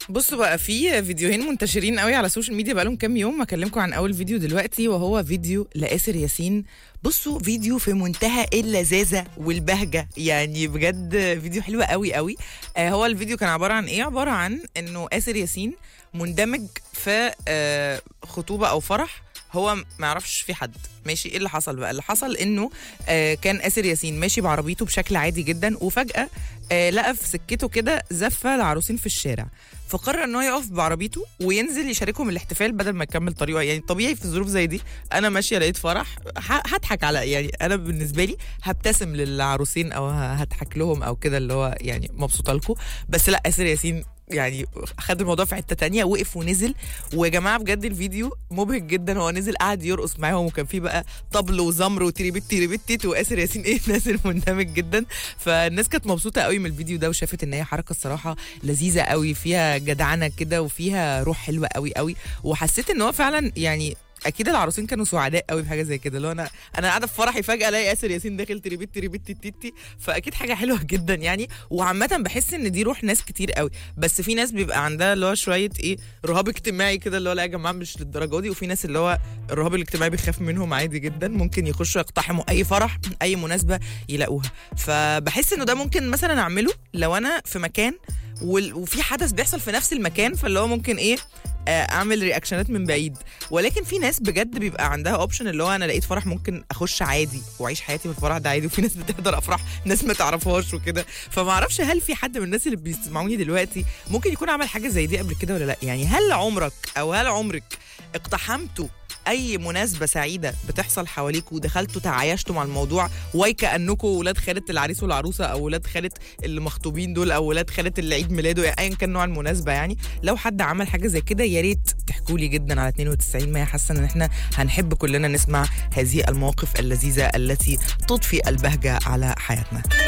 بصوا بقى في فيديوهين منتشرين قوي على السوشيال ميديا بقالهم كام يوم اكلمكم عن اول فيديو دلوقتي وهو فيديو لآسر ياسين بصوا فيديو في منتهى اللذاذه والبهجه يعني بجد فيديو حلو قوي قوي آه هو الفيديو كان عباره عن ايه عباره عن انه آسر ياسين مندمج في آه خطوبه او فرح هو ما يعرفش في حد ماشي ايه اللي حصل بقى اللي حصل انه آه كان آسر ياسين ماشي بعربيته بشكل عادي جدا وفجأة آه لقى في سكته كده زفة لعروسين في الشارع فقرر ان هو يقف بعربيته وينزل يشاركهم الاحتفال بدل ما يكمل طريقه يعني طبيعي في ظروف زي دي انا ماشيه لقيت فرح ه- هضحك على يعني انا بالنسبه لي هبتسم للعروسين او ه- هضحك لهم او كده اللي هو يعني مبسوطه لكم بس لا آسر ياسين يعني خد الموضوع في حته تانية وقف ونزل ويا جماعه بجد الفيديو مبهج جدا هو نزل قعد يرقص معاهم وكان في بقى طبل وزمر وتريبيت تريبيت تيت واسر ياسين ايه نازل مندمج جدا فالناس كانت مبسوطه قوي من الفيديو ده وشافت ان هي حركه الصراحه لذيذه قوي فيها جدعنه كده وفيها روح حلوه قوي قوي وحسيت ان هو فعلا يعني اكيد العروسين كانوا سعداء قوي بحاجه زي كده اللي هو انا انا قاعده في فرحي فجاه الاقي اسر ياسين داخل تريبيت تريبيت تيتي فاكيد حاجه حلوه جدا يعني وعامه بحس ان دي روح ناس كتير قوي بس في ناس بيبقى عندها اللي هو شويه ايه رهاب اجتماعي كده اللي هو لا يا جماعه مش للدرجه دي وفي ناس اللي هو الرهاب الاجتماعي بيخاف منهم عادي جدا ممكن يخشوا يقتحموا اي فرح اي مناسبه يلاقوها فبحس انه ده ممكن مثلا اعمله لو انا في مكان وال- وفي حدث بيحصل في نفس المكان فاللي هو ممكن ايه آه، اعمل رياكشنات من بعيد ولكن في ناس بجد بيبقى عندها اوبشن اللي هو انا لقيت فرح ممكن اخش عادي واعيش حياتي في الفرح ده عادي وفي ناس بتحضر افراح ناس ما تعرفهاش وكده فما اعرفش هل في حد من الناس اللي بيسمعوني دلوقتي ممكن يكون عمل حاجه زي دي قبل كده ولا لا يعني هل عمرك او هل عمرك اقتحمتوا اي مناسبه سعيده بتحصل حواليكوا ودخلتوا تعايشتوا مع الموضوع وكانكم ولاد خاله العريس والعروسه او ولاد خاله اللي مخطوبين دول او ولاد خاله اللي عيد ميلاده يعني ايا كان نوع المناسبه يعني لو حد عمل حاجه زي كده يا ريت تحكوا لي جدا على 92 ما حاسه ان احنا هنحب كلنا نسمع هذه المواقف اللذيذه التي تضفي البهجه على حياتنا